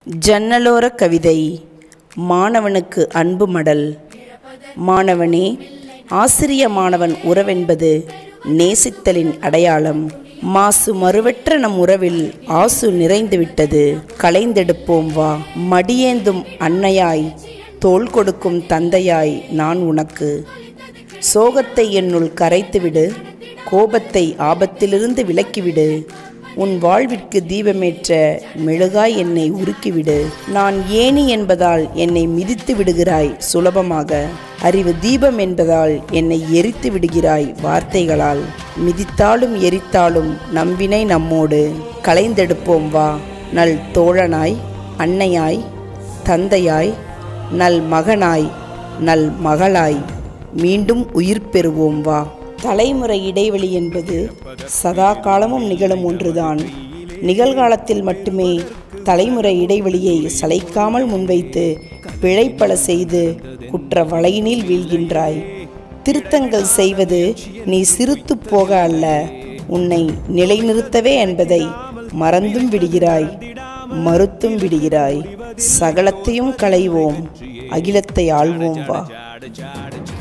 ஜன்னலோர கவிதை மாணவனுக்கு அன்பு மடல் மாணவனே ஆசிரிய மாணவன் உறவென்பது நேசித்தலின் அடையாளம் மாசு மறுவற்ற நம் உறவில் ஆசு நிறைந்துவிட்டது களைந்தெடுப்போம் வா மடியேந்தும் அன்னையாய் தோள் கொடுக்கும் தந்தையாய் நான் உனக்கு சோகத்தை என்னுள் கரைத்துவிடு கோபத்தை ஆபத்திலிருந்து விலக்கிவிடு உன் வாழ்விற்கு தீபமேற்ற மெழுகாய் என்னை உருக்கிவிடு நான் ஏணி என்பதால் என்னை மிதித்து விடுகிறாய் சுலபமாக அறிவு தீபம் என்பதால் என்னை எரித்து விடுகிறாய் வார்த்தைகளால் மிதித்தாலும் எரித்தாலும் நம்பினை நம்மோடு களைந்தெடுப்போம் வா நல் தோழனாய் அன்னையாய் தந்தையாய் நல் மகனாய் நல் மகளாய் மீண்டும் உயிர் பெறுவோம் வா தலைமுறை இடைவெளி என்பது சதா காலமும் நிகழும் ஒன்றுதான் நிகழ்காலத்தில் மட்டுமே தலைமுறை இடைவெளியை சளைக்காமல் முன்வைத்து பிழைப்பல செய்து குற்ற வலையினில் வீழ்கின்றாய் திருத்தங்கள் செய்வது நீ சிரித்து போக அல்ல உன்னை நிலைநிறுத்தவே என்பதை மறந்தும் விடுகிறாய் மறுத்தும் விடுகிறாய் சகலத்தையும் களைவோம் அகிலத்தை ஆள்வோம் வா